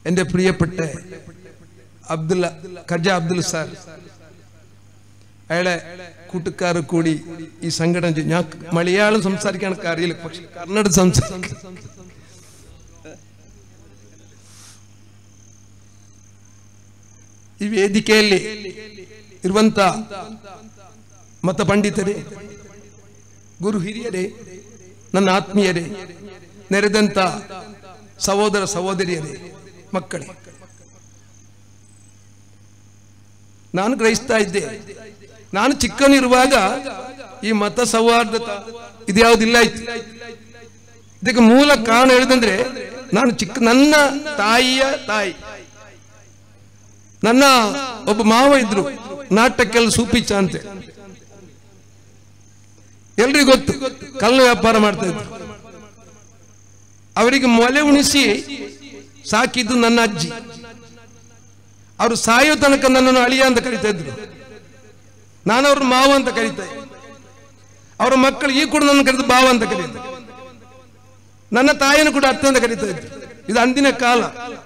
എൻ്റെ പ്രിയപ്പെട്ട Abdullah ഖജ Abdul sir അയാളെ കൂട്ടുകാർ കൂടി ഈ സംഘടന ചെയ്തു. ഞാൻ മലയാളം സംസാരിക്കാൻ എനിക്ക് അറിയില്ല പക്ഷെ കന്നഡ സംസാരിക്കാൻ ಈ ವೇದಿಕೆಯಲ್ಲಿ ಇರುವಂತ ಮತ ಪಂಡಿತರೇ ಗುರು ಹಿರಿಯರೇ ನನ್ನ ಆತ್ಮೀಯರೇ ನೆರೆದಂತ ಸಹೋದರ ಸಹೋದರಿಯರೇ ಮಕ್ಕಳೇ ನಾನು ಗ್ರಹಿಸ್ತಾ ಇದ್ದೆ ನಾನು ಚಿಕ್ಕವನಿರುವಾಗ ಈ ಮತ ಸೌಹಾರ್ದತ ಇದ್ಯಾವುದಿಲ್ಲ ಇತ್ತು ಇದಕ್ಕೆ ಮೂಲ ಕಾರಣ ಹೇಳಿದಂದ್ರೆ ನಾನು ಚಿಕ್ಕ ನನ್ನ ತಾಯಿಯ ತಾಯಿ ನನ್ನ ಒಬ್ಬ ಮಾವ ಇದ್ರು ನಾಟಕ್ಕೆಲ್ಲ ಸೂಪಿಚ್ಚ ಅಂತ ಎಲ್ರಿಗೂ ಗೊತ್ತು ಕಲ್ಲು ವ್ಯಾಪಾರ ಮಾಡ್ತಾ ಇದ್ರು ಅವರಿಗೆ ಮೊಲೆ ಉಣಿಸಿ ಸಾಕಿದ್ದು ನನ್ನ ಅಜ್ಜಿ ಅವರು ಸಾಯೋ ತನಕ ನನ್ನನ್ನು ಅಳಿಯ ಅಂತ ಕರಿತಾ ಇದ್ರು ನಾನು ಅವ್ರ ಮಾವ ಅಂತ ಕರೀತಾ ಇದ್ದೆ ಅವರ ಮಕ್ಕಳು ಈ ಕೂಡ ನನ್ನ ಕರೆದು ಬಾವ ಅಂತ ಕರೀತಾರೆ ನನ್ನ ತಾಯಿಯನ್ನು ಕೂಡ ಅತ್ತೆ ಅಂತ ಕರೀತಾ ಇದ್ರು ಇದು ಅಂದಿನ ಕಾಲ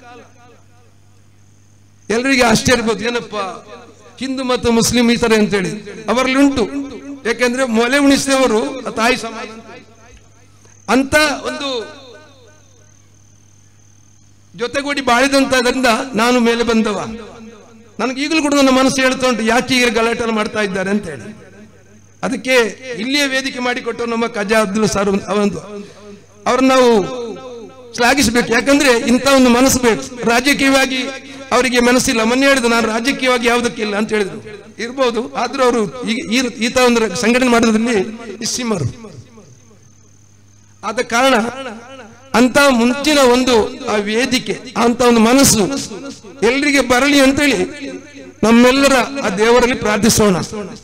ಎಲ್ಲರಿಗೆ ಆಶ್ಚರ್ಯ ಇರ್ಬೋದು ಏನಪ್ಪ ಹಿಂದೂ ಮತ್ತು ಮುಸ್ಲಿಂ ಈ ತರ ಅಂತೇಳಿ ಅವರಲ್ಲಿ ಉಂಟು ಯಾಕೆಂದ್ರೆ ಮೊಲೆ ಉಣಿಸಿದವರು ಆ ತಾಯಿ ಸಮಾನ ಅಂತ ಒಂದು ಜೊತೆಗೂಡಿ ಬಾಳಿದಂತದ್ರಿಂದ ನಾನು ಮೇಲೆ ಬಂದವ ನನಗೆ ಈಗಲೂ ಕೂಡ ನನ್ನ ಮನಸ್ಸು ಹೇಳ್ತಾ ಉಂಟು ಯಾಕೆ ಈಗ ಗಲಾಟೆ ಮಾಡ್ತಾ ಇದ್ದಾರೆ ಅಂತ ಹೇಳಿ ಅದಕ್ಕೆ ಇಲ್ಲಿಯೇ ವೇದಿಕೆ ಮಾಡಿಕೊಟ್ಟು ನಮ್ಮ ಖಜಾ ಅಬ್ದುಲ್ ಸರ್ ಅವರೊಂದು ಅವ್ರನ್ನ ನಾವು ಶ್ಲಾಘಿಸಬೇಕು ಯಾಕಂದ್ರೆ ಇಂಥ ಒಂದು ಮನಸ್ಸು ಬೇಕು ರಾಜಕೀಯವಾಗಿ ಅವರಿಗೆ ಮನಸ್ಸಿಲ್ಲ ಮೊನ್ನೆ ಹೇಳಿದ್ರು ನಾನು ರಾಜಕೀಯವಾಗಿ ಯಾವುದಕ್ಕಿಲ್ಲ ಅಂತ ಹೇಳಿದ್ರು ಇರ್ಬೋದು ಆದ್ರೂ ಅವರು ಈಗ ಈ- ಈ ತರ ಒಂದು ಸಂಘಟನೆ ಮಾಡೋದ್ರಲ್ಲಿ ಇಸ್ಸಿಮರು ಆದ ಕಾರಣ ಅಂತ ಮುಂಚಿನ ಒಂದು ಆ ವೇದಿಕೆ ಅಂತ ಒಂದು ಮನಸ್ಸು ಎಲ್ರಿಗೆ ಬರಲಿ ಅಂತೇಳಿ ನಮ್ಮೆಲ್ಲರ ಆ ದೇವರಲ್ಲಿ ಪ್ರಾರ್ಥಿಸೋಣ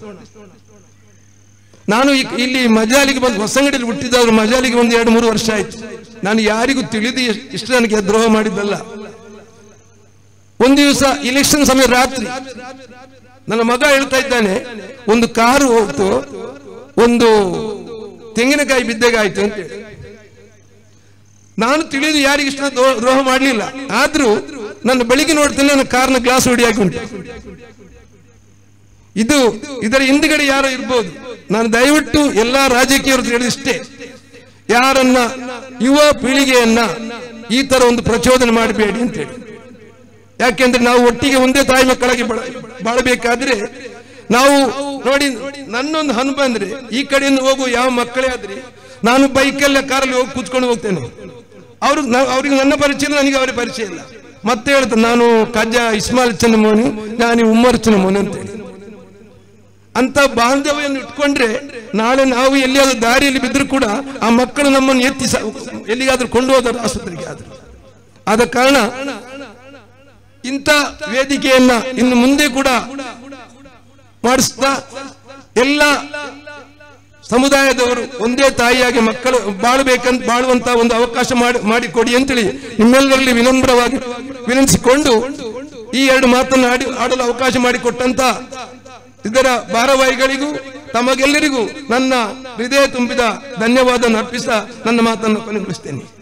ನಾನು ಈ- ಇಲ್ಲಿ ಮಜಾಲಿಗೆ ಬಂದು ಹೊಸಂಗಡಿಯಲ್ಲಿ ಹುಟ್ಟಿದವರು ಮಜಾಲಿಗೆ ಒಂದು ಎರಡು ಮೂರು ವರ್ಷ ಆಯ್ತು ನಾನು ಯಾರಿಗೂ ತಿಳಿದು ಎಷ್ಟ್- ಇಷ್ಟು ನನಗೆ ದ್ರೋಹ ಮಾಡಿದ್ದಲ್ಲ ಒಂದು ದಿವಸ ಇಲೆಕ್ಷನ್ ಸಮಯ ರಾತ್ರಿ ನನ್ನ ಮಗ ಹೇಳ್ತಾ ಇದ್ದಾನೆ ಒಂದು ಕಾರು ಹೋಗ್ತು ಒಂದು ತೆಂಗಿನಕಾಯಿ ಬಿದ್ದೆಗಾಯ್ತು ಅಂತ ಹೇಳಿ. ನಾನು ತಿಳಿದು ಯಾರಿಗೆ ಇಷ್ಟ ದ್ರೋಹ ಮಾಡಲಿಲ್ಲ ಆದ್ರೂ ನನ್ನ ಬೆಳಿಗ್ಗೆ ನೋಡ್ತೇನೆ ನನ್ನ ಕಾರ್ನ ಗ್ಲಾಸ್ ಹೊಡಿಯಾಗಿ ಉಂಟು ಇದು ಇದರ ಹಿಂದ್ಗಡೆ ಯಾರೋ ಇರ್ಬೋದು ನಾನು ದಯವಿಟ್ಟು ಎಲ್ಲಾ ರಾಜಕೀಯರು ಹೇಳಿದಿಷ್ಟೇ ಯಾರನ್ನ ಯುವ ಪೀಳಿಗೆಯನ್ನ ಈ ತರ ಒಂದು ಪ್ರಚೋದನೆ ಮಾಡಬೇಡಿ ಅಂತೇಳಿ ಯಾಕೆಂದ್ರೆ ನಾವು ಒಟ್ಟಿಗೆ ಒಂದೇ ತಾಯಿ ಮಕ್ಕಳಾಗಿ ಬಾಳ- ಬಾಳಬೇಕಾದ್ರೆ ನಾವು ನೋಡಿ ನನ್ನೊಂದು ಅನುಭವ ಅಂದ್ರೆ ಈ ಕಡೆಯಿಂದ ಹೋಗುವ ಯಾವ ಮಕ್ಕಳೇ ಆದ್ರೆ ನಾನು ಬೈಕಲ್ಲ ಕಾರಲ್ಲಿ ಹೋಗಿ ಕೂತ್ಕೊಂಡು ಹೋಗ್ತೇನೆ ಅವ್ರು ಅವ್ರಿಗೆ ನನ್ನ ಪರಿಚಯ ಇಲ್ಲ ನನಗೆ ಅವರ ಪರಿಚಯ ಇಲ್ಲ ಮತ್ತೆ ಹೇಳ್ತಾರೆ ನಾನು ಕಜ್ಜಾ ಇಸ್ಮಾಲ್ ಚಂದ ಮೋನಿ ನಾನು ಉಮ್ಮರ್ ಚಂದ ಮೋನಿ ಅಂತೇಳಿ ಅಂತ ಬಾಂಧವ್ಯವನ್ನು ಇಟ್ಕೊಂಡ್ರೆ ನಾಳೆ ನಾವು ಎಲ್ಲಿಯಾದ್ರೂ ದಾರಿಯಲ್ಲಿ ಬಿದ್ದರೂ ಕೂಡ ಆ ಮಕ್ಕಳು ನಮ್ಮನ್ನು ಎತ್ತಿ ಸ- ಎಲ್ಲಿಗಾದ್ರೂ ಕೊಂಡು ಹೋದರು ಆಸ್ಪತ್ರೆಗೆ ಆದ್ರು ಆದ ಕಾರಣ ಇಂಥ ವೇದಿಕೆಯನ್ನ ಇನ್ನು ಮುಂದೆ ಕೂಡ ಮಾಡಿಸ್ತಾ ಎಲ್ಲ ಸಮುದಾಯದವರು ಒಂದೇ ತಾಯಿಯಾಗಿ ಮಕ್ಕಳು ಬಾಳಬೇಕಂತ ಬಾಳುವಂತ ಒಂದು ಅವಕಾಶ ಮಾಡಿ ಮಾಡಿಕೊಡಿ ಅಂತೇಳಿ ನಿಮ್ಮೆಲ್ಲರಲ್ಲಿ ವಿನಮ್ರವಾಗಿ ವಿನಂತಿಸಿಕೊಂಡು ಈ ಎರಡು ಮಾತನ್ನು ಆಡಿ ಆಡಲು ಅವಕಾಶ ಮಾಡಿಕೊಟ್ಟಂತ ಇದರ ಭಾರವಾಹಿಗಳಿಗೂ ತಮಗೆಲ್ಲರಿಗೂ ನನ್ನ ಹೃದಯ ತುಂಬಿದ ಧನ್ಯವಾದ ಅರ್ಪಿಸ ನನ್ನ ಮಾತನ್ನು ಕೊನೆಗೊಳಿಸ್ತೇನೆ